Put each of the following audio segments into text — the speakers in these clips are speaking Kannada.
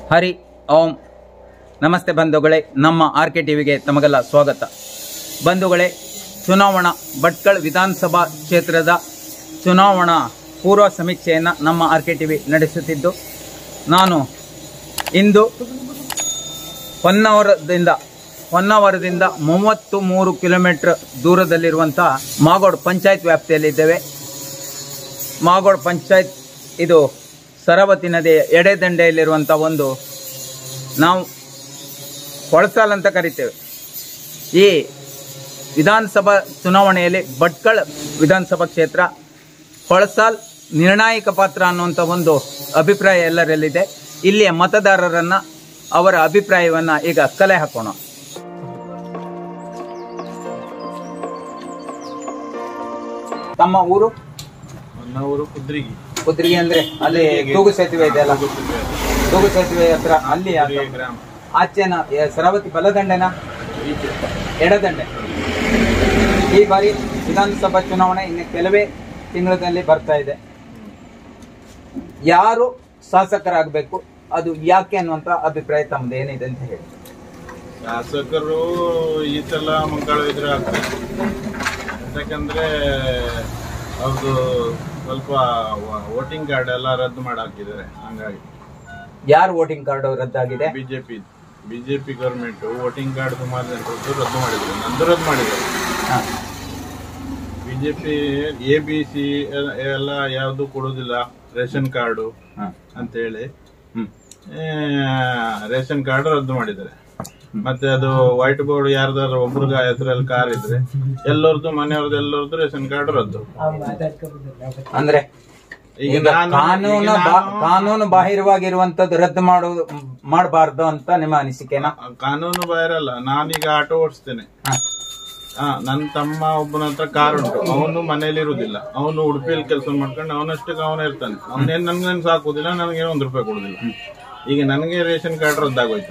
ಹರಿ ಓಂ ನಮಸ್ತೆ ಬಂಧುಗಳೇ ನಮ್ಮ ಆರ್ ಕೆ ಟಿವಿಗೆ ತಮಗೆಲ್ಲ ಸ್ವಾಗತ ಬಂಧುಗಳೇ ಚುನಾವಣಾ ಭಟ್ಕಳ ವಿಧಾನಸಭಾ ಕ್ಷೇತ್ರದ ಚುನಾವಣಾ ಪೂರ್ವ ಸಮೀಕ್ಷೆಯನ್ನು ನಮ್ಮ ಆರ್ ಕೆ ಟಿವಿ ನಡೆಸುತ್ತಿದ್ದು ನಾನು ಇಂದು ಹೊನ್ನಾವರದಿಂದ ಹೊನ್ನಾವರದಿಂದ ಮೂವತ್ತು ಮೂರು ಕಿಲೋಮೀಟರ್ ದೂರದಲ್ಲಿರುವಂಥ ಮಾಗೋಡ್ ಪಂಚಾಯತ್ ವ್ಯಾಪ್ತಿಯಲ್ಲಿದ್ದೇವೆ ಮಾಗೋಡ್ ಪಂಚಾಯತ್ ಇದು ಸರವತಿ ನದಿಯ ಎಡೆದಂಡೆಯಲ್ಲಿರುವಂಥ ಒಂದು ನಾವು ಕೊಳಸಾಲ್ ಅಂತ ಕರಿತೇವೆ ಈ ವಿಧಾನಸಭಾ ಚುನಾವಣೆಯಲ್ಲಿ ಭಟ್ಕಳ ವಿಧಾನಸಭಾ ಕ್ಷೇತ್ರ ಕೊಳಸಾಲ್ ನಿರ್ಣಾಯಕ ಪಾತ್ರ ಅನ್ನುವಂಥ ಒಂದು ಅಭಿಪ್ರಾಯ ಎಲ್ಲರಲ್ಲಿದೆ ಇಲ್ಲಿಯ ಮತದಾರರನ್ನ ಅವರ ಅಭಿಪ್ರಾಯವನ್ನ ಈಗ ಕಲೆ ಹಾಕೋಣ ತಮ್ಮ ಊರು ನನ್ನವರು ಕುದ್ರಿಗಿ ಕುದ್ರಿಗೆ ಅಂದ್ರೆ ಅಲ್ಲಿ ತೂಗು ಸೇತುವೆ ಇದೆ ಅಲ್ಲ ತೂಗು ಸೇತುವೆ ಹತ್ರ ಅಲ್ಲಿ ಕುದ್ರಿಗಿ ಗ್ರಾಮ ಆಚೆನ ಎ- ಸರವತಿ ಬಲದಂಡೆನ ಈಚೆ ಎಡದಂಡೆ ಈ ಬಾರಿ ವಿಧಾನಸಭಾ ಚುನಾವಣೆ ಇನ್ನು ಕೆಲವೇ ತಿಂಗಳಲ್ಲಿ ಬರ್ತಾ ಇದೆ ಯಾರು ಶಾಸಕರಾಗಬೇಕು ಅದು ಯಾಕೆ ಅನ್ನುವಂತ ಅಭಿಪ್ರಾಯ ತಮ್ಮದು ಏನಿದೆ ಅಂತ ಹೇಳಿ ಶಾಸಕರು ಈ ಸಲ ಮಂಗಳ ಇದ್ರೆ ಆಗ್ತಾರೆ ಯಾಕಂದ್ರೆ ಅವ್ರದ್ದು ಸ್ವಲ್ಪ ವೋಟಿಂಗ್ ಕಾರ್ಡ್ ಎಲ್ಲ ರದ್ದು ಮಾಡಿ ಹಾಕಿದ್ದಾರೆ ಹಂಗಾಗಿ ಯಾರು ವೋಟಿಂಗ್ ಕಾರ್ಡ್ ರದ್ದಾಗಿದೆ BJP BJP government voting card ಸುಮಾರು ಜನರದ್ದು ರದ್ದು ಮಾಡಿದ್ರು ನಂದು ರದ್ದು ಮಾಡಿದ್ರು ಹಾ. ಬಿಜೆಪಿ ಎ ಬಿ ಸಿ ಎಲ್ಲ ಯಾವುದು ಕೊಡುದಿಲ್ಲ ರೇಷನ್ ಕಾರ್ಡು ಹಾ. ಅಂತ ಹೇಳಿ ಹ್ಮ್. ರೇಷನ್ ಕಾರ್ಡ್ ರದ್ದು ಮಾಡಿದ್ದಾರೆ ಮತ್ತೆ ಅದು ವೈಟ್ ಬೋರ್ಡ್ ಯಾರ್ದಾದ್ರು ಒಬ್ರಿಗೆ ಹೆಸರಲ್ಲಿ ಕಾರ್ ಇದ್ರೆ ಎಲ್ಲರದ್ದು ಮನೆಯವ್ರದ್ದು ಎಲ್ಲರದ್ದು ರೇಷನ್ ಕಾರ್ಡ್ ರದ್ದು ಅಂದ್ರೆ ಈಗ ಈಗ ನಾನು ಕಾನೂನು ಈಗ ಬಾ- ನಾನು- ಕಾನೂನು ಬಾಹಿರವಾಗಿರುವಂತದ್ದು ರದ್ದು ಮಾಡುವುದು ಮಾಡಬಾರ್ದು ಅಂತ ನಿಮ್ಮ ಅನಿಸಿಕೆನಾ ಕಾನೂನು ಬಾಹಿರಲ್ಲ ನಾನೀಗ ಆಟೋ ಓಡಿಸ್ತೇನೆ ಹಾ. ಹಾ ನನ್ನ ತಮ್ಮ ಒಬ್ಬನ ಹತ್ರ ಕಾರ್ ಉಂಟು ಅವನು ಮನೇಲಿ ಇರುದಿಲ್ಲ ಅವನು ಉಡುಪಿಯಲ್ಲಿ ಕೆಲಸ ಮಾಡ್ಕೊಂಡು ಅವನಷ್ಟಕ್ಕೆ ಅವನ ಇರ್ತಾನೆ ಅವನೇನ್ ನನ್ಗೇನು ಸಾಕುದಿಲ್ಲ ನನಗೆ ಒಂದ್ ರೂಪಾಯಿ ಕೊಡುದಿಲ್ಲ ಈಗ ನನಗೆ ರೇಷನ್ ಕಾರ್ಡ್ ರದ್ದಾಗೋಯ್ತು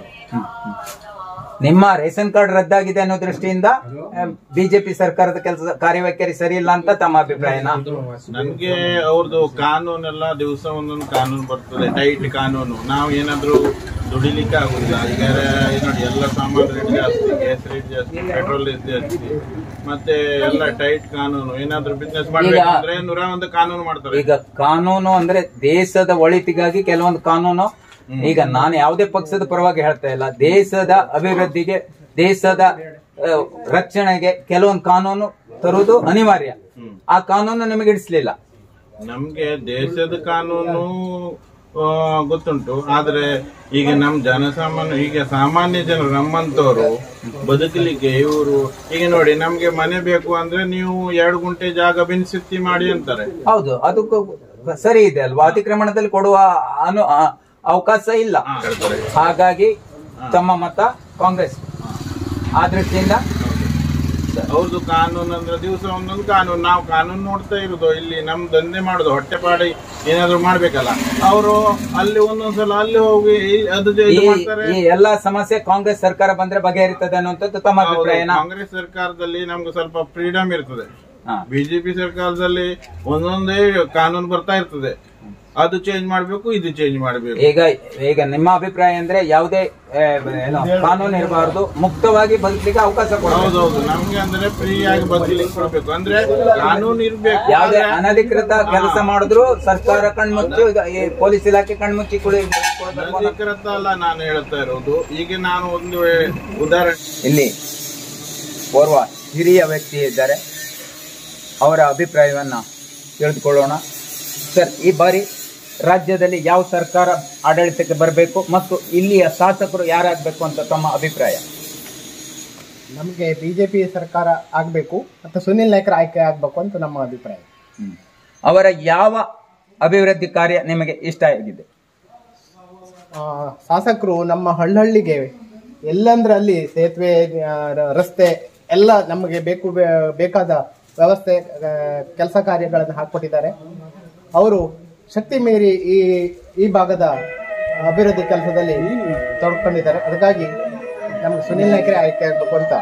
ನಿಮ್ಮ ರೇಷನ್ ಕಾರ್ಡ್ ರದ್ದಾಗಿದೆ ಅನ್ನೋ ದೃಷ್ಟಿಯಿಂದ ಬಿಜೆಪಿ ಸರ್ಕಾರದ ಕೆಲಸ ಕಾರ್ಯವೈಖರಿ ಸರಿ ಇಲ್ಲ ಅಂತ ತಮ್ಮ ಅಭಿಪ್ರಾಯನಾ ನನ್ಗೆ ಅವ್ರದ್ದು ಕಾನೂನೆಲ್ಲ ದಿವಸ ಒಂದೊಂದು ಕಾನೂನು ಬರ್ತದೆ ಟೈಟ್ ಕಾನೂನು ನಾವು ಏನಾದ್ರೂ ದುಡಿಲಿಕ್ಕೆ ಆಗುದಿಲ್ಲ ಈಗ ಈ ನೋಡಿ ಎಲ್ಲ ಸಾಮಾನು ರೇಟ್ ಜಾಸ್ತಿ ಗ್ಯಾಸ್ ರೇಟ್ ಜಾಸ್ತಿ ಪೆಟ್ರೋಲ್ ರೇಟ್ ಜಾಸ್ತಿ ಮತ್ತೆ ಎಲ್ಲ ಟೈಟ್ ಕಾನೂನು ಏನಾದ್ರೂ ಬಿಸ್ನೆಸ್ ಮಾಡ್ಬೇಕಂದ್ರೆ ನೂರ ಒಂದು ಕಾನೂನು ಮಾಡ್ತಾರೆ ಈಗ ಕಾನೂನು ಅಂದ್ರೆ ದೇಶದ ಒಳಿತಿಗಾಗಿ ಕೆಲವೊಂದು ಕಾನೂನು ಈಗ ನಾನು ಯಾವುದೇ ಪಕ್ಷದ ಪರವಾಗಿ ಹೇಳ್ತಾ ಇಲ್ಲ ದೇಶದ ಅಭಿವೃದ್ಧಿಗೆ ದೇಶದ ಆ, ರಕ್ಷಣೆಗೆ ಕೆಲವೊಂದು ಕಾನೂನು ತರುವುದು ಅನಿವಾರ್ಯ ಹ್ಮ್. ಆ ಕಾನೂನು ನಿಮಗೆ ಇಡಿಸ್ಲಿಲ್ಲ ನಮ್ಗೆ ದೇಶದ ಕಾನೂನು ಆ, ಗೊತ್ತುಂಟು ಆದ್ರೆ ಈಗ ನಮ್ ಜನಸಾಮಾನ್ಯ ಈಗ ಸಾಮಾನ್ಯ ಜನರು ನಮ್ಮಂತವ್ರು ಬದುಕಲಿಕ್ಕೆ ಇವರು ಈಗ ನೋಡಿ ನಮ್ಗೆ ಮನೆ ಬೇಕು ಅಂದ್ರೆ ನೀವು ಎರಡು ಗುಂಟೆ ಜಾಗ ಬಿನ್ಸಿತ್ತಿ ಮಾಡಿ ಅಂತಾರೆ ಹೌದು ಅದು ಕ- ಸರಿ ಇದೆ ಅಲ್ವಾ ಅತಿಕ್ರಮಣದಲ್ಲಿ ಕೊಡುವ ಅನು ಆ- ಅವಕಾಶ ಇಲ್ಲ ಹಾ, ಹೇಳ್ತಾರೆ. ಹಾಗಾಗಿ ತಮ್ಮ ಮತ ಕಾಂಗ್ರೆಸ್ ಆ ದೃಷ್ಟಿಯಿಂದ ಅವ್ರದ್ದು ಕಾನೂನು ಅಂದ್ರೆ ದಿವಸ ಒಂದೊಂದು ಕಾನೂನು ನಾವು ಕಾನೂನು ನೋಡ್ತಾ ಇರುದು ಇಲ್ಲಿ ನಮ್ ದಂಧೆ ಮಾಡುದು ಹೊಟ್ಟೆಪಾಡಿ ಏನಾದ್ರು ಮಾಡ್ಬೇಕಲ್ಲ ಅವರು ಅಲ್ಲಿ ಒಂದೊಂದ್ಸಲ ಅಲ್ಲಿ ಹೋಗಿ ಇಲ್ಲಿ ಅದು ಇದು ಈ ಮಾಡ್ತಾರೆ ಈ ಎಲ್ಲಾ ಸಮಸ್ಯೆ ಕಾಂಗ್ರೆಸ್ ಸರ್ಕಾರ ಬಂದ್ರೆ ಬಗೆಹರಿತದೆ ಅನ್ನುವಂಥದ್ದು ತಮ್ಮ ಹೌದು, ಅಭಿಪ್ರಾಯನ ಕಾಂಗ್ರೆಸ್ ಸರ್ಕಾರದಲ್ಲಿ ನಮ್ಗೆ ಸ್ವಲ್ಪ ಫ್ರೀಡಮ್ ಇರ್ತದೆ ಹಾ. ಬಿಜೆಪಿ ಸರ್ಕಾರದಲ್ಲಿ ಒಂದೊಂದೇ ಕಾನೂನು ಬರ್ತಾ ಇರ್ತದೆ ಅದು ಚೇಂಜ್ ಮಾಡ್ಬೇಕು ಇದು ಚೇಂಜ್ ಮಾಡ್ಬೇಕು ಈಗ ಈಗ ನಿಮ್ಮ ಅಭಿಪ್ರಾಯ ಅಂದ್ರೆ ಯಾವುದೇ ಆ, ಏನು ಕಾನೂನು ಇರಬಾರ್ದು ಮುಕ್ತವಾಗಿ ಬದುಕಲಿಕ್ಕೆ ಅವಕಾಶ ಕೊಡಬೇಕು ಹೌದೌದು ನಮ್ಗೆ ಅಂದ್ರೆ ಫ್ರೀ ಆಗಿ ಬದಲಿಕ್ಕೆ ಕೊಡ್ಬೇಕು ಅಂದ್ರೆ ಕಾನೂನು ಇರ್ಬೇಕು ಯಾವುದೇ ಆದ್ರೆ- ಅನಧಿಕೃತ ಕೆಲಸ ಮಾಡಿದ್ರು ಸರ್ಕಾರ ಕಣ್ಮುಚ್ಚಿ ಈಗ ಈ ಪೊಲೀಸ್ ಇಲಾಖೆ ಕಣ್ಮುಚ್ಚಿ ಕುಳಿ ಕೊಡ್ಬೇಕು ಅನ್ನೋ- ಅನಧಿಕೃತ ಅಲ್ಲ ನಾನು ಹೇಳ್ತಾ ಇರೋದು ಈಗ ನಾನು ಒಂದು ಉದಾಹರಣೆ ಇಲ್ಲಿ ಓರ್ವ ಹಿರಿಯ ವ್ಯಕ್ತಿ ಇದ್ದಾರೆ ಅವರ ಅಭಿಪ್ರಾಯವನ್ನ ತಿಳಿದುಕೊಳ್ಳೋಣ ಸರ್ ಈ ಬಾರಿ ರಾಜ್ಯದಲ್ಲಿ ಯಾವ ಸರ್ಕಾರ ಆಡಳಿತಕ್ಕೆ ಬರಬೇಕು ಮತ್ತು ಇಲ್ಲಿಯ ಶಾಸಕರು ಯಾರಾಗಬೇಕು ಅಂತ ತಮ್ಮ ಅಭಿಪ್ರಾಯ ನಮಗೆ ಬಿಜೆಪಿ ಸರ್ಕಾರ ಆಗಬೇಕು ಮತ್ತು ಸುನಿಲ್ ನಾಯ್ಕರ್ ಆಯ್ಕೆ ಆಗಬೇಕು ಅಂತ ನಮ್ಮ ಅಭಿಪ್ರಾಯ ಅವರ ಯಾವ ಅಭಿವೃದ್ಧಿ ಕಾರ್ಯ ನಿಮಗೆ ಇಷ್ಟ ಆಗಿದೆ ಆ, ಶಾಸಕರು ನಮ್ಮ ಹಳ್ಳಹಳ್ಳಿಗೆ ಎಲ್ಲಂದ್ರೆ ಅಲ್ಲಿ ಸೇತುವೆ ಆ, ರ- ರಸ್ತೆ ಎಲ್ಲ ನಮಗೆ ಬೇಕು ಬೇ- ಬೇಕಾದ ವ್ಯವಸ್ಥೆ ಕೆಲಸ ಕಾರ್ಯಗಳನ್ನು ಹಾಕ್ಕೊಟ್ಟಿದ್ದಾರೆ ಅವರು ಶಕ್ತಿ ಮೀರಿ ಈ ಈ ಭಾಗದ ಅಭಿವೃದ್ಧಿ ಕೆಲಸದಲ್ಲಿ ತೊಡ್ಕೊಂಡಿದ್ದಾರೆ ಅದಕ್ಕಾಗಿ ನಮ್ಗೆ ಸುನಿಲ್ ನಾಯ್ಕರೇ ಆಯ್ಕೆ ಆಗಬೇಕು ಅಂತ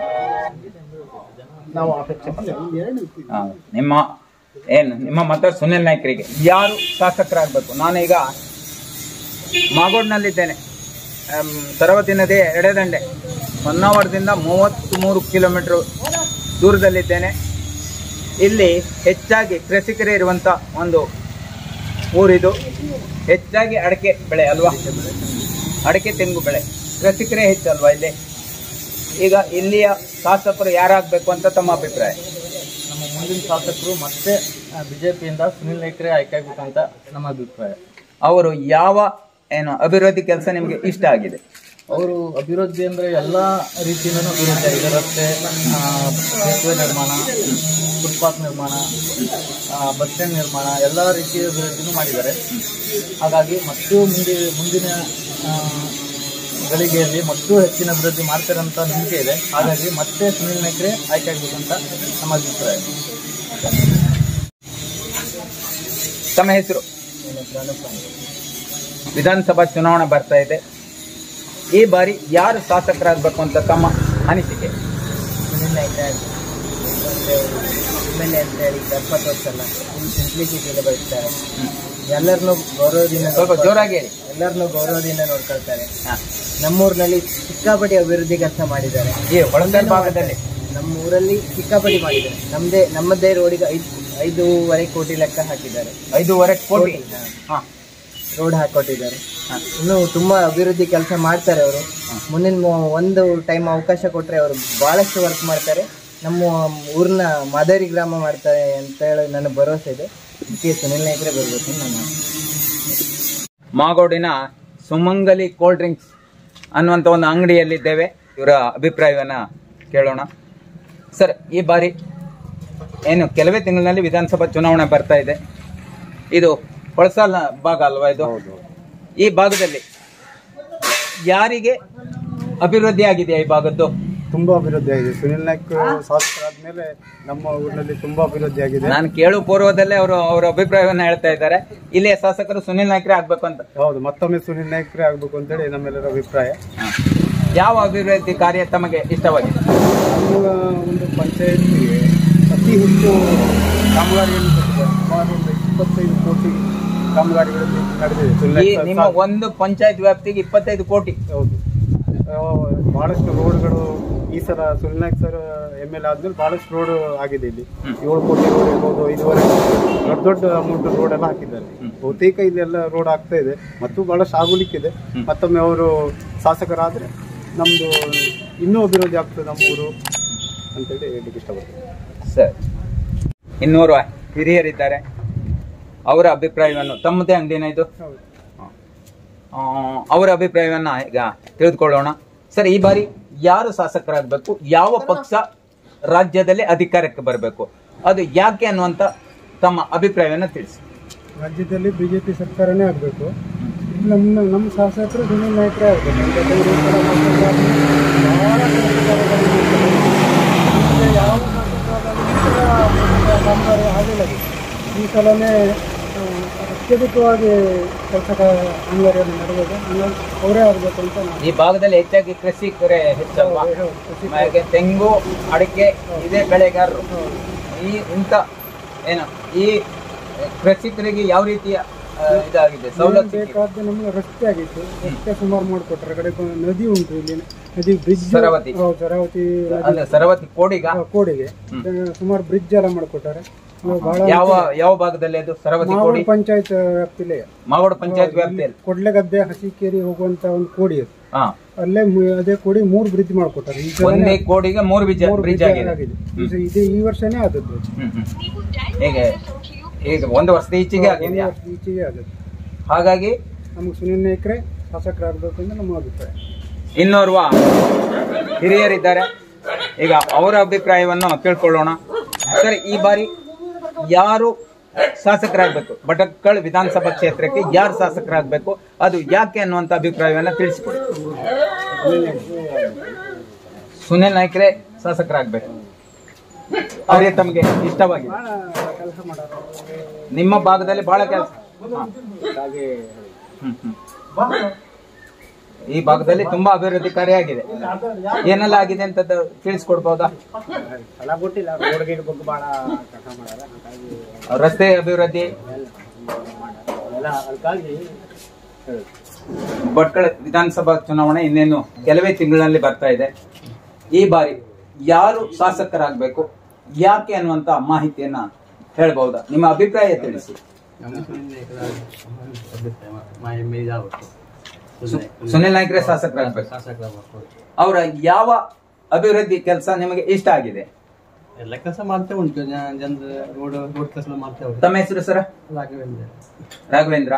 ನಾವು ಅಪೇಕ್ಷೆ ಪಡ್ತೇವೆ ಆ, ನಿಮ್ಮ ಏನು ನಿಮ್ಮ ಮತ ಸುನಿಲ್ ನಾಯ್ಕರಿಗೆ ಯಾರು ಶಾಸಕರಾಗಬೇಕು ನಾನೀಗ ಮಾಗೋಡ್ನಲ್ಲಿದ್ದೇನೆ ಆಮ್, ಸರವತಿ ನದಿ ಎಡೆದಂಡೆ ಹೊನ್ನಾವರದಿಂದ ಮೂವತ್ತ್ ಮೂರು ಕಿಲೋಮೀಟರ್ ದೂರದಲ್ಲಿದ್ದೇನೆ ಇಲ್ಲಿ ಹೆಚ್ಚಾಗಿ ಕೃಷಿಕರೇ ಇರುವಂಥ ಒಂದು ಊರಿದು ಹೆಚ್ಚಾಗಿ ಅಡಿಕೆ ಬೆಳೆ ಅಲ್ವಾ ಅಡಿಕೆ ತೆಂಗು ಬೆಳೆ ಕೃಷಿಕರೇ ಹೆಚ್ಚಲ್ವಾ ಇಲ್ಲಿ ಈಗ ಇಲ್ಲಿಯ ಶಾಸಕರು ಯಾರಾಗಬೇಕು ಅಂತ ತಮ್ಮ ಅಭಿಪ್ರಾಯ ನಮ್ಮ ಮುಂದಿನ ಶಾಸಕರು ಮತ್ತೆ ಬಿಜೆಪಿಯಿಂದ ಸುನಿಲ್ ನಾಯ್ಕರೇ ಆಯ್ಕೆ ಆಗ್ಬೇಕಂತ ನಮ್ಮ ಅಭಿಪ್ರಾಯ ಅವರು ಯಾವ ಏನು ಅಭಿವೃದ್ಧಿ ಕೆಲಸ ನಿಮಗೆ ಇಷ್ಟ ಆಗಿದೆ ಅವರು ಅಭಿವೃದ್ಧಿ ಅಂದ್ರೆ ಎಲ್ಲ ರೀತಿಯಿಂದನೂ ಅಭಿವೃದ್ಧಿ ಆಗಿದೆ ರಸ್ತೆ ಆ, ಸೇತುವೆ ನಿರ್ಮಾಣ ಫುಟ್ಪಾತ್ ನಿರ್ಮಾಣ ಆ, ಬಸ್ ಸ್ಟ್ಯಾಂಡ್ ನಿರ್ಮಾಣ ಎಲ್ಲ ರೀತಿಯ ಅಭಿವೃದ್ಧಿನೂ ಮಾಡಿದ್ದಾರೆ ಹಾಗಾಗಿ ಮತ್ತು ಮುಂದೆ ಮುಂದಿನ ಆ, ಗಳಿಗೆಯಲ್ಲಿ ಮತ್ತೂ ಹೆಚ್ಚಿನ ಅಭಿವೃದ್ಧಿ ಮಾಡ್ತಾರೆ ಅಂತ ನಂಬಿಕೆ ಇದೆ ಹಾಗಾಗಿ ಮತ್ತೆ ಸುನಿಲ್ ನಾಯ್ಕರೇ ಆಯ್ಕೆ ಆಗ್ಬೇಕಂತ ನಮ್ಮ ಅಭಿಪ್ರಾಯ ತಮ್ಮ ಹೆಸರು ವಿಧಾನಸಭಾ ಚುನಾವಣೆ ಬರ್ತಾ ಇದೆ ಈ ಬಾರಿ ಯಾರು ಶಾಸಕರಾಗಬೇಕು ಅಂತ ತಮ್ಮ ಅನಿಸಿಕೆ Sunil Naik M L A ಅಂತ ಹೇಳಿ ಎಪ್ಪತ್ತು ವರ್ಷ ಅಲ್ಲ ಸಿಂಪ್ಲಿಸಿಟಿಯಿಂದ ಬಯಸ್ತಾರೆ ಎಲ್ಲರನ್ನೂ ಗೌರವದಿಂದ ಸ್ವಲ್ಪ ಜೋರಾಗಿ ಹೇಳಿ ಎಲ್ಲರನ್ನೂ ಗೌರವದಿಂದ ನೋಡ್ಕೊಳ್ತಾರೆ ಹಾ. ನಮ್ಮೂರಿನಲ್ಲಿ ಸಿಕ್ಕಾಪಟ್ಟೆ ಅಭಿವೃದ್ಧಿ ಕೆಲಸ ಮಾಡಿದ್ದಾರೆ ಈ ಹೊಳಸಲ್ ಭಾಗದಲ್ಲಿ ನಮ್ಮ ಊರಲ್ಲಿ ಸಿಕ್ಕಾಪಟ್ಟೆ ಮಾಡಿದ್ದಾರೆ ನಮ್ಮದೇ ನಮ್ಮದೇ ರೋಡಿಗೆ ಐದು ಐದೂವರೆ ಕೋಟಿ ಲೆಕ್ಕ ಹಾಕಿದ್ದಾರೆ ಐದೂವರೆ ಕೋಟಿ ಹಾ. ಹಾ ರೋಡ್ ಹಾಕೊಟ್ಟಿದ್ದಾರೆ ಹಾ. ಇನ್ನು ತುಂಬಾ ಅಭಿವೃದ್ಧಿ ಕೆಲಸ ಮಾಡ್ತಾರೆ ಅವರು ಮುಂದಿನ ಮು- ಒಂದು ಟೈಮ್ ಅವಕಾಶ ಕೊಟ್ರೆ ಅವರು ಬಹಳಷ್ಟು ವರ್ಕ್ ಮಾಡ್ತಾರೆ ನಮ್ಮ ಊರಿನ ಮಾದರಿ ಗ್ರಾಮ ಮಾಡ್ತಾರೆ ಅಂತ ಹೇಳಿ ನನ್ನ ಭರವಸೆ ಇದೆ ಅದಕ್ಕೆ ಸುನಿಲ್ ನಾಯ್ಕರೇ ಬರ್ಬೇಕು ಅಂತ ನನ್ನ ಮಾಗೋಡಿನ ಸುಮಂಗಲಿ ಕೋಲ್ಡ್ ಡ್ರಿಂಕ್ಸ್ ಅನ್ನುವಂಥ ಒಂದು ಅಂಗಡಿಯಲ್ಲಿದ್ದೇವೆ ಇವರ ಅಭಿಪ್ರಾಯವನ್ನ ಕೇಳೋಣ ಸರ್ ಈ ಬಾರಿ ಏನು ಕೆಲವೇ ತಿಂಗಳಿನಲ್ಲಿ ವಿಧಾನಸಭಾ ಚುನಾವಣೆ ಬರ್ತಾ ಇದೆ ಇದು ಹೊಳಸಾಲ ಭಾಗ ಅಲ್ವಾ ಇದು ಈ ಭಾಗದಲ್ಲಿ ಯಾರಿಗೆ ಅಭಿವೃದ್ಧಿ ಆಗಿದೆಯಾ ಈ ಭಾಗದ್ದು ತುಂಬಾ ಅಭಿವೃದ್ಧಿ ಆಗಿದೆ ಸುನಿಲ್ ನಾಯ್ಕ್ ಶಾಸಕರಾದ್ಮೇಲೆ ನಮ್ಮ ಊರಿನಲ್ಲಿ ತುಂಬಾ ಅಭಿವೃದ್ಧಿ ಆಗಿದೆ ನಾನು ಕೇಳು ಪೂರ್ವದಲ್ಲೇ ಅವರು ಅವರ ಅಭಿಪ್ರಾಯವನ್ನ ಹೇಳ್ತಾ ಇದ್ದಾರೆ ಇಲ್ಲಿಯ ಶಾಸಕರು ಸುನಿಲ್ ನಾಯ್ಕರೇ ಆಗ್ಬೇಕು ಅಂತ ಹೌದು ಮತ್ತೊಮ್ಮೆ ಸುನಿಲ್ ನಾಯ್ಕರೇ ಆಗ್ಬೇಕು ಅಂತೇಳಿ ನಮ್ಮೆಲ್ಲರ ಅಭಿಪ್ರಾಯ ಯಾವ ಅಭಿವೃದ್ಧಿ ಕಾರ್ಯ ತಮಗೆ ಇಷ್ಟವಾಗಿದೆ ನಮ್ಮ ಒಂದು ಪಂಚಾಯತ್ಗೆ ಅತಿ ಹೆಚ್ಚು ಕಾಮಗಾರಿಯನ್ನು ಕೊಟ್ಟಿದ್ದಾರೆ ಸುಮಾರು ಒಂದು ಇಪ್ಪತ್ತೈದು ಕೋಟಿ ಕಾಮಗಾರಿಗಳಲ್ಲಿ ನಡೆದಿದೆ ಸುನಿಲ್ ಈ ನಾಯ್ಕ್ ನಿಮ್ಮ ಸಾ- ಒಂದು ಪಂಚಾಯತ್ ವ್ಯಾಪ್ತಿಗೆ ಇಪ್ಪತ್ತೈದು ಕೋಟಿ ಹೌದು ಆ, ಬಹಳಷ್ಟು ರೋಡ್ಗಳು ಈ ಸಲ Sunil Naik sir M L ಆದ್ಮೇಲೆ ಬಹಳಷ್ಟು ರೋಡ್ ಆಗಿದೆ ಇಲ್ಲಿ ಏಳು ಕೋಟಿ ರೋಡ್ ಇರ್ಬೋದು ಐದುವರೆ ದೊಡ್ಡ ದೊಡ್ಡ ಅಮೌಂಟ್ ರೋಡ್ ಎಲ್ಲ ಹಾಕಿದ್ದಾರೆ ಬಹುತೇಕ ಇಲ್ಲೆಲ್ಲ ರೋಡ್ ಆಗ್ತಾ ಇದೆ ಮತ್ತು ಬಹಳಷ್ಟು ಆಗುಲಿಕ್ಕಿದೆ ಮತ್ತೊಮ್ಮೆ ಅವರು ಶಾಸಕರಾದ್ರೆ ನಮ್ದು ಇನ್ನೂ ಅಭಿವೃದ್ಧಿ ಆಗ್ತದೆ ನಮ್ಮ ಊರು ಅಂತೇಳಿ ಹೇಳಲಿಕ್ಕೆ ಇಷ್ಟಪಡ್ತೀನಿ ಸರ್ ಇನ್ನೂರು ಹಿರಿಯರಿದ್ದಾರೆ ಅವರ ಅಭಿಪ್ರಾಯವನ್ನು ತಮ್ಮದೇ ಅಂಗಡಿನ ಇದು ಆ, ಅವರ ಅಭಿಪ್ರಾಯವನ್ನ ಈಗ ತಿಳಿದುಕೊಳ್ಳೋಣ ಸರ್ ಈ ಬಾರಿ ಯಾರು ಶಾಸಕರಾಗಬೇಕು ಯಾವ ಪಕ್ಷ ರಾಜ್ಯದಲ್ಲಿ ಅಧಿಕಾರಕ್ಕೆ ಬರಬೇಕು ಅದು ಯಾಕೆ ಅನ್ನುವಂತ ತಮ್ಮ ಅಭಿಪ್ರಾಯವನ್ನು ತಿಳಿಸಿ ರಾಜ್ಯದಲ್ಲಿ ಬಿಜೆಪಿ ಸರ್ಕಾರನೇ ಆಗಬೇಕು ನಮ್ಮ ನಮ್ಮ ಶಾಸಕರು ಸುನಿಲ್ ನಾಯ್ಕರೇ ಆಗಬೇಕು ಯಾಕಂದ್ರೆ ಈ ಸಲ ಮತದಾರರು ಬಹಳ ಕೆಲಸಗಾರರಾಗಿದ್ದಾರೆ. ಈಗ ಯಾವ ಶಾಸಕರಾದರೂ ಈ ಸಲ ಕಾಮಗಾರಿ ಆಗಿಲ್ಲ ಅದು. ಈ ಸಲನೇ ಆ, ಅತ್ಯಧಿಕವಾಗಿ ಕೆಲಸ ಕಾಮಗಾರಿಯನ್ನು ನಡೆದಿದೆ ಹಂಗಾಗಿ ಅವರೇ ಆಗಬೇಕು ಅಂತ ನಾನು ಈ ಭಾಗದಲ್ಲಿ ಹೆಚ್ಚಾಗಿ ಕೃಷಿಕರೇ ಹೆಚ್ಚಲ್ವಾ ಹಾಗೆ ತೆಂಗು ಅಡಿಕೆ ಇದೇ ಬೆಳೆಗಾರರು ಈ ಇಂಥ ಏನು ಈ ಕೃಷಿಕರಿಗೆ ಯಾವ ರೀತಿಯ ಆ, ಇದಾಗಿದೆ ಸವಲತ್ತು ಸಿಕ್ಕಿದೆ? ಬೇಕಾದ ನಮಗೆ ರಸ್ತೆ ಆಗಿತ್ತು ರಸ್ತೆ ಸುಮಾರು ಮಾಡಿಕೊಟ್ರೆ ಕಡೆ ಬ- ನದಿ ಉಂಟು ಇಲ್ಲಿ ನದಿ ಬ್ರಿಡ್ಜ್ ಸರವತಿ. ಹೌದು ಸರಾವತಿ ನದಿ ಅಂದ್ರೆ ಸರವತಿ ಕೋಡಿಗ ಆ, ಕೋಡಿಗೆ ಸುಮಾರು ಬ್ರಿಡ್ಜ್ ಎಲ್ಲ ಮಾಡಿಕೊಟ್ಟಾರೆ ನಾವು ಬಹಳ ಯಾವ ಯಾವ ಭಾಗದಲ್ಲಿ ಅದು ಸರವತಿ ಕೋಡಿ ಪಂಚಾಯತ್ ವ್ಯಾಪ್ತಿಲೇ ಮಾಗೋಡು ಪಂಚಾಯತ್ ವ್ಯಾಪ್ತಿಯಲ್ಲಿ ಕೊಡ್ಲೆಗದ್ದೆ ಹಸಿಕೇರಿ ಹೋಗುವಂತ ಒಂದು ಕೋಡಿ ಅದು ಹಾ ಅಲ್ಲೇ ಮು- ಅದೇ ಕೋಡಿ ಮೂರು ಬ್ರಿಡ್ಜ್ ಮಾಡಿಕೊಟ್ಟಾರೆ ಈ ಸಲ ಒಂದೇ ಕೋಡಿಗೆ ಮೂರು ಬೀಜ ಮೂರು ಬ್ರಿಡ್ಜ್ bridge ಆಗಿದೆ ಆಗಿದೆ ಈ ಸ- ಇದೇ ಈ ವರ್ಷನೇ ಆದದ್ದು ಹ್ಮ್ ಹ್ಮ್. ಹೀಗೆ ಈಗ ಒಂದು ವರ್ಷದ ಈಚೆಗೆ ಒಂದು ಆಗಿದೆಯಾ ವರ್ಷ ಈಚೆಗೆ ಆದದ್ದು ಹಾಗಾಗಿ ನಮಗೆ ಸುನಿಲ್ ನಾಯ್ಕರೇ ಶಾಸಕರಾಗಬೇಕು ಅಂತ ನಮ್ಮ ಅಭಿಪ್ರಾಯ ಇನ್ನೋರ್ವ ಹಿರಿಯರಿದ್ದಾರೆ ಈಗ ಅವರ ಅಭಿಪ್ರಾಯವನ್ನು ತಿಳ್ಕೊಳ್ಳೋಣ ಸರ್ ಈ ಬಾರಿ ಯಾರು ಶಾಸಕರಾಗಬೇಕು ಭಟಕಳ ವಿಧಾನಸಭಾ ಕ್ಷೇತ್ರಕ್ಕೆ ಯಾರು ಶಾಸಕರಾಗಬೇಕು ಅದು ಯಾಕೆ ಅನ್ನುವಂತ ಅಭಿಪ್ರಾಯವನ್ನ ತಿಳಿಸಿಕೊಡಿ ಸುನಿಲ್ ನಾಯ್ಕರೇ ಶಾಸಕರಾಗಬೇಕು ಅವರೇ ತಮಗೆ ಇಷ್ಟವಾಗಿದೆ ಕೆಲಸ ಮಾಡೋರು ನಿಮ್ಮ ಭಾಗದಲ್ಲಿ ಬಹಳ ಕೆಲಸ ಈ ಭಾಗದಲ್ಲಿ ತುಂಬಾ ಅಭಿವೃದ್ಧಿ ಕಾರ್ಯಾಗಿದೆ ಏನೆಲ್ಲ ಆಗಿದೆ ಅಂತ ತಿಳಿಸ್ಕೊಡ್ಬೋದಾ ಫಲ ಕೊಟ್ಟಿಲ್ಲ ರೋಡ್ ಗೀಡ್ ಬಗ್ಗೆ ಭಾಳ ಕೆಲಸ ಮಾಡ್ಯಾರ ಹಾಗಾಗಿ ರಸ್ತೆ ಅಭಿವೃದ್ಧಿ ಎಲ್ಲ ಅದಕ್ಕಾಗಿ ಹೇಳುದು ಭಟ್ಕಳ ವಿಧಾನಸಭಾ ಚುನಾವಣೆ ಇನ್ನೇನು ಕೆಲವೇ ತಿಂಗಳಲ್ಲಿ ಬರ್ತಾ ಇದೆ ಈ ಬಾರಿ ಯಾರು ಶಾಸಕರಾಗಬೇಕು ಯಾಕೆ ಅನ್ನುವಂತ ಮಾಹಿತಿಯನ್ನ ಹೇಳ್ಬಹುದಾ ನಿಮ್ಮ ಅಭಿಪ್ರಾಯ ತಿಳಿಸಿ ಸು- ಸುನಿಲ್ ನಾಯ್ಕರೇ ಶಾಸಕರಾಗಬೇಕು ಅವರ ಯಾವ ಅಭಿವೃದ್ಧಿ ಕೆಲಸ ನಿಮಗೆ ಇಷ್ಟ ಆಗಿದೆ ಎಲ್ಲ ಕೆಲಸ ಮಾಡ್ತಾ ಉಂಟು ಜನರ ರೋಡ್ ರೋಡ್ ಕೆಲಸ ಮಾಡ್ತಾ ಉಂಟು ತಮ್ಮ ಹೆಸರು ಸರ ರಾಘವೇಂದ್ರ ರಾಘವೇಂದ್ರ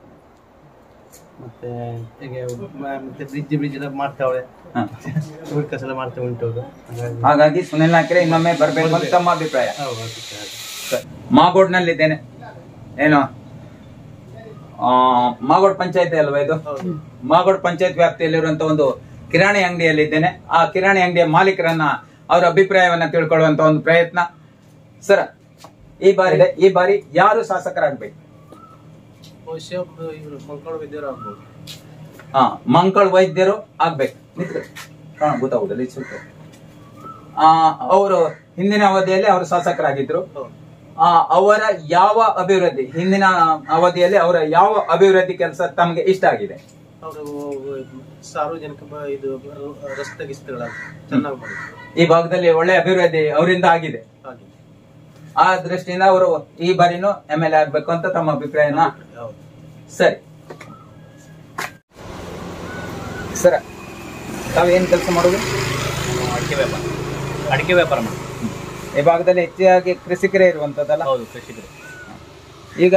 ಮತ್ತೆ ಹೀಗೆ ಮ- ಮತ್ತೆ ಬ್ರಿಡ್ಜ್ ಬ್ರಿಡ್ಜ್ ಎಲ್ಲ ಮಾಡ್ತಾವಳೆ ಹ. ರೋಡ್ ಕೆಲಸ ಎಲ್ಲ ಮಾಡ್ತಾ ಉಂಟು ಅವರು ಹಾಗಾಗಿ ಹಾಗಾಗಿ ಸುನಿಲ್ ನಾಯ್ಕರೇ ಇನ್ನೊಮ್ಮೆ ಬರ್ಬೇಕು ಅಂತ ತಮ್ಮ ಅಭಿಪ್ರಾಯ ಹೌದು, ಅದಕ್ಕೆ ಹಾಗೆ. ಮಾಗೋಡ್ನಲ್ಲಿದ್ದೇನೆ ಏನು ಆ, ಮಾಗೋಡ್ ಪಂಚಾಯತಿ ಅಲ್ವಾ ಇದು ಮಾಗೋಡ್ ಪಂಚಾಯತ್ ವ್ಯಾಪ್ತಿಯಲ್ಲಿರುವಂತ ಒಂದು ಕಿರಾಣಿ ಅಂಗಡಿಯಲ್ಲಿದ್ದೇನೆ ಆ ಕಿರಾಣಿ ಅಂಗಡಿಯ ಮಾಲೀಕರನ್ನ ಅವರ ಅಭಿಪ್ರಾಯವನ್ನ ತಿಳ್ಕೊಳ್ಳುವಂತ ಒಂದು ಪ್ರಯತ್ನ ಸರ್ ಈ ಬಾರಿ ಈ ಬಾರಿ ಯಾರು ಶಾಸಕರಾಗ್ಬೇಕು ಇವರು ಮಕ್ಕಳು ವಿದ್ಯಾರು ಆಗ್ಬೋದು ಹಾ ಮಂಕಳ್ ವೈದ್ಯರು ಆಗ್ಬೇಕು ನಿಂತ್ಕೊಳ್ಳಿ. ಕಾಣ ಗೊತ್ತಾಗುದಿಲ್ಲ ಇದು ಸ್ವಲ್ಪ ಆ ಅವರು ಹಿಂದಿನ ಅವಧಿಯಲ್ಲಿ ಅವರು ಶಾಸಕರಾಗಿದ್ರು ಆ ಅವರ ಯಾವ ಅಭಿವೃದ್ಧಿ ಹಿಂದಿನ ಅವಧಿಯಲ್ಲಿ ಅವರ ಯಾವ ಅಭಿವೃದ್ಧಿ ಕೆಲಸ ತಮಗೆ ಇಷ್ಟ ಆಗಿದೆ ಅವರು ಸಾರ್ವಜನಿಕ ಬ- ಇದು ರ- ರಸ್ತೆ ಗಿಸ್ತೆಗಳ ಚೆನ್ನಾಗಿ ಮಾಡಿದ್ರು ಈ ಭಾಗದಲ್ಲಿ ಒಳ್ಳೆ ಅಭಿವೃದ್ಧಿ ಅವರಿಂದ ಆಗಿದೆ ಹಾಗೆ ಆ ದೃಷ್ಟಿಯಿಂದ ಅವರು ಈ ಬಾರಿನೂ ಎಂ ಎಲ್ ಎ ಆಗ್ಬೇಕು ಅಂತ ತಮ್ಮ ಅಭಿಪ್ರಾಯನ ಹೌದು ಸರಿ ಸರ ತಾವೇನ್ ಕೆಲಸ ಮಾಡೋದು ಅಡಿಕೆ ವ್ಯಾಪಾರ ಅಡಿಕೆ ವ್ಯಾಪಾರ ಮಾಡಿ ಈ ಭಾಗದಲ್ಲಿ ಹೆಚ್ಚಾಗಿ ಕೃಷಿಕರೇ ಇರುವಂತದ್ದಲ್ಲ ಹೌದು ಕೃಷಿಕರು ಈಗ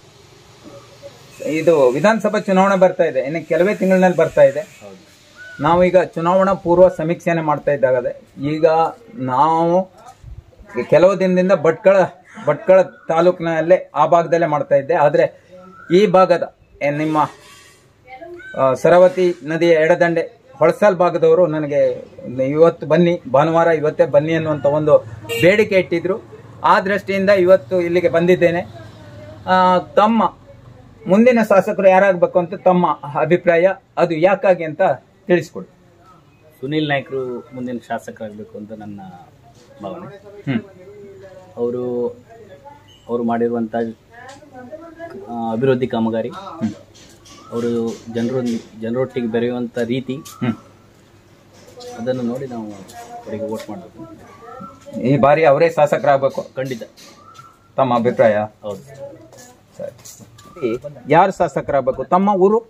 ಇದು ವಿಧಾನಸಭಾ ಚುನಾವಣೆ ಬರ್ತಾ ಇದೆ ಇನ್ನು ಕೆಲವೇ ತಿಂಗಳಿನಲ್ಲಿ ಬರ್ತಾ ಇದೆ ಹೌದು ನಾವೀಗ ಚುನಾವಣಾ ಪೂರ್ವ ಸಮೀಕ್ಷೆನೆ ಮಾಡ್ತಾ ಇದ್ದಾಗ ಈಗ ನಾವು ಕೆಲವು ದಿನದಿಂದ ಭಟ್ಕಳ ಭಟ್ಕಳ ತಾಲೂಕಿನಲ್ಲೇ ಆ ಭಾಗದಲ್ಲೇ ಮಾಡ್ತಾ ಇದ್ದೆ ಆದರೆ ಈ ಭಾಗದ ಏ, ನಿಮ್ಮ ಆ, ಸರವತಿ ನದಿಯ ಎಡದಂಡೆ ಹೊಳಸಾಲ್ ಭಾಗದವರು ನನಗೆ ಇವತ್ತು ಬನ್ನಿ ಭಾನುವಾರ ಇವತ್ತೇ ಬನ್ನಿ ಅನ್ನುವಂಥ ಒಂದು ಬೇಡಿಕೆ ಇಟ್ಟಿದ್ರು ಆ ದೃಷ್ಟಿಯಿಂದ ಇವತ್ತು ಇಲ್ಲಿಗೆ ಬಂದಿದ್ದೇನೆ ಆ, ತಮ್ಮ ಮುಂದಿನ ಶಾಸಕರು ಯಾರಾಗಬೇಕು ಅಂತ ತಮ್ಮ ಅಭಿಪ್ರಾಯ ಅದು ಯಾಕಾಗಿ ಅಂತ ತಿಳಿಸ್ಕೊಡಿ ಸುನೀಲ್ ನಾಯ್ಕರು ಮುಂದಿನ ಶಾಸಕರಾಗಬೇಕು ಅಂತ ನನ್ನ ಭಾವನೆ ಹ್ಮ್ ಅವರು ಅವರು ಮಾಡಿರುವಂಥ ಆ, ಅಭಿವೃದ್ಧಿ ಕಾಮಗಾರಿ ಅವರು ಜನರು ಜನರೊಟ್ಟಿಗೆ ಬೆರೆಯುವಂಥ ರೀತಿ ಹ್ಮ್ ಅದನ್ನು ನೋಡಿ ನಾವು ಅವರಿಗೆ ವೋಟ್ ಮಾಡಬೇಕು ಈ ಬಾರಿ ಅವರೇ ಶಾಸಕರಾಗಬೇಕು ಖಂಡಿತ ತಮ್ಮ ಅಭಿಪ್ರಾಯ ಹೌದು ಸರಿ ಯಾರು ಶಾಸಕರಾಗಬೇಕು ತಮ್ಮ ಊರು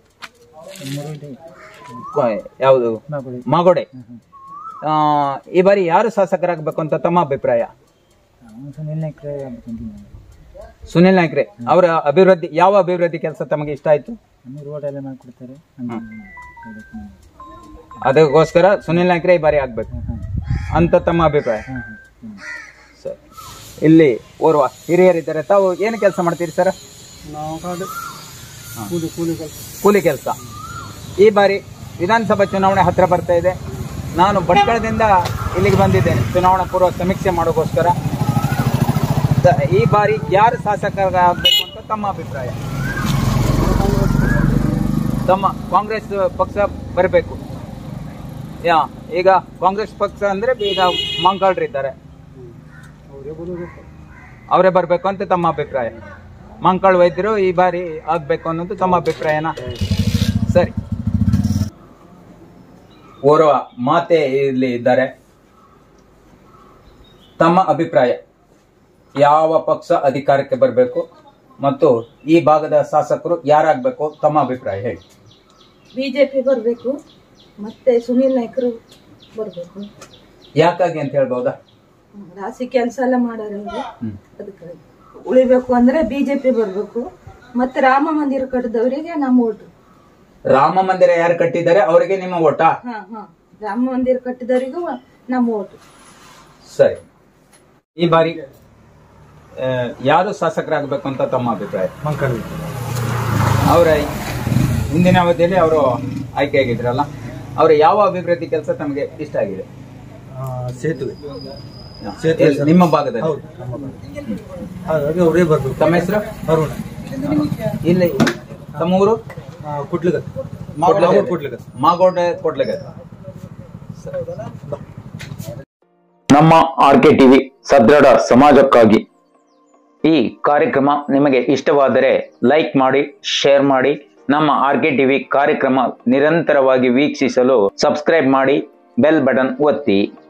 ಯಾವುದು ಮಾಗೋಡೆ ಆ, ಈ ಬಾರಿ ಯಾರು ಶಾಸಕರಾಗಬೇಕು ಅಂತ ತಮ್ಮ ಅಭಿಪ್ರಾಯ ಸುನಿಲ್ ನಾಯ್ಕ್ರೆ ಅವರ ಅಭಿವೃದ್ಧಿ ಯಾವ ಅಭಿವೃದ್ಧಿ ಕೆಲಸ ತಮಗೆ ಇಷ್ಟ ಆಯ್ತು ಅದಕ್ಕೋಸ್ಕರ ಸುನಿಲ್ ನಾಯ್ಕ್ರೆ ಈ ಬಾರಿ ಆಗ್ಬೇಕು ಅಂತ ತಮ್ಮ ಅಭಿಪ್ರಾಯ ಸರಿ ಇಲ್ಲಿ ಓರ್ವ ಹಿರಿಯರಿದ್ದಾರೆ ತಾವು ಏನು ಕೆಲಸ ಮಾಡ್ತೀರಿ ಸರ್ ನಾವು ಕಾಡು ಕೂಲಿ ಕೂಲಿ ಕೆಲಸ ಕೂಲಿ ಕೆಲಸ ಈ ಬಾರಿ ವಿಧಾನಸಭಾ ಚುನಾವಣೆ ಹತ್ರ ಬರ್ತಾ ಇದೆ ನಾನು ಭಟ್ಕಳದಿಂದ ಇಲ್ಲಿಗೆ ಬಂದಿದ್ದೇನೆ ಚುನಾವಣಾ ಪೂರ್ವ ಸಮೀಕ್ಷೆ ಮಾಡೋಕ್ಕೋಸ್ಕರ ದ- ಈ ಬಾರಿ ಯಾರು ಶಾಸಕರಾಗಬೇಕು ಅಂತ ತಮ್ಮ ಅಭಿಪ್ರಾಯ ತಮ್ಮ ಕಾಂಗ್ರೆಸ್ ಪಕ್ಷ ಬರಬೇಕು ಯಾ ಈಗ ಕಾಂಗ್ರೆಸ್ ಪಕ್ಷ ಅಂದ್ರೆ ಈಗ ಮಂಕಾಳ್ರಿದ್ದಾರೆ ಅವರೇ ಬರಬೇಕು ಅಂತ ತಮ್ಮ ಅಭಿಪ್ರಾಯ ಮಂಕಾಳ್ ವೈದ್ಯರು ಈ ಬಾರಿ ಆಗ್ಬೇಕು ಅನ್ನೋದು ತಮ್ಮ ಅಭಿಪ್ರಾಯನ ಸರಿ ಓರ್ವ ಮಾತೆ ಇಲ್ಲಿ ಇದ್ದಾರೆ ತಮ್ಮ ಅಭಿಪ್ರಾಯ ಯಾವ ಪಕ್ಷ ಅಧಿಕಾರಕ್ಕೆ ಬರಬೇಕು ಮತ್ತು ಈ ಭಾಗದ ಶಾಸಕರು ಯಾರಾಗಬೇಕು ತಮ್ಮ ಅಭಿಪ್ರಾಯ ಹೇಳಿ ಬಿಜೆಪಿ ಬರಬೇಕು ಮತ್ತೆ ಸುನೀಲ್ ನಾಯ್ಕರು ಬರಬೇಕು ಯಾಕಾಗಿ ಅಂತ ಹೇಳ್ಬೋದಾ ರಾಶಿ ಕೆಲಸ ಎಲ್ಲ ಮಾಡೋರು ಅದಕ್ಕಾಗಿ ಉಳಿಬೇಕು ಅಂದ್ರೆ ಬಿಜೆಪಿ ಬರಬೇಕು ಮತ್ತೆ ರಾಮ ಮಂದಿರ ಕಟ್ಟಿದವರಿಗೆ ನಮ್ಮ ಓಟು ರಾಮ ಮಂದಿರ ಯಾರು ಕಟ್ಟಿದ್ದಾರೆ ಅವರಿಗೆ ನಿಮ್ಮ ಓಟಾ ಹಾ ಹಾ ರಾಮ ಮಂದಿರ ಕಟ್ಟಿದವರಿಗೂ ನಮ್ಮ ಓಟು ಸರಿ ಈ ಬಾರಿ ಆ, ಯಾರು ಶಾಸಕರಾಗಬೇಕು ಅಂತ ತಮ್ಮ ಅಭಿಪ್ರಾಯ ಅವರ ಹಿಂದಿನ ಅವಧಿಯಲ್ಲಿ ಅವರು ಆಯ್ಕೆಯಾಗಿದ್ರಲ್ಲ ಅವರ ಯಾವ ಅಭಿವೃದ್ಧಿ ಕೆಲಸ ತಮಗೆ ಇಷ್ಟ ಆಗಿದೆ ಸೇತುವೆ ಎಲ್ಲಿ? ನಿಮ್ಮ ಭಾಗದಲ್ಲಿ ಹಾಗಾಗಿ ಅವರೇ ಬರಬೇಕು ತಮ್ಮ ಹೆಸರು ಅರುಣ ಇಲ್ಲಿ ತಮ್ಮ ಊರು ಕುಡ್ಲಿಗತ್ತೆ ಕೊಡ್ಲಗದ್ದೆ. ಕೊಡ್ಲಿಗತ್ತೆ ಮಾಗೋಡೆ ಕೊಡ್ಲಗದ್ದೆ ನಮ್ಮ ಆರ್ ಕೆ ಟಿವಿ ಸದೃಢ ಸಮಾಜಕ್ಕಾಗಿ ಈ ಕಾರ್ಯಕ್ರಮ ನಿಮಗೆ ಇಷ್ಟವಾದರೆ ಲೈಕ್ ಮಾಡಿ ಶೇರ್ ಮಾಡಿ ನಮ್ಮ ಆರ್ ಕೆ ಟಿವಿ ಕಾರ್ಯಕ್ರಮ ನಿರಂತರವಾಗಿ ವೀಕ್ಷಿಸಲು ಸಬ್ಸ್ಕ್ರೈಬ್ ಮಾಡಿ ಬೆಲ್ ಬಟನ್ ಒತ್ತಿ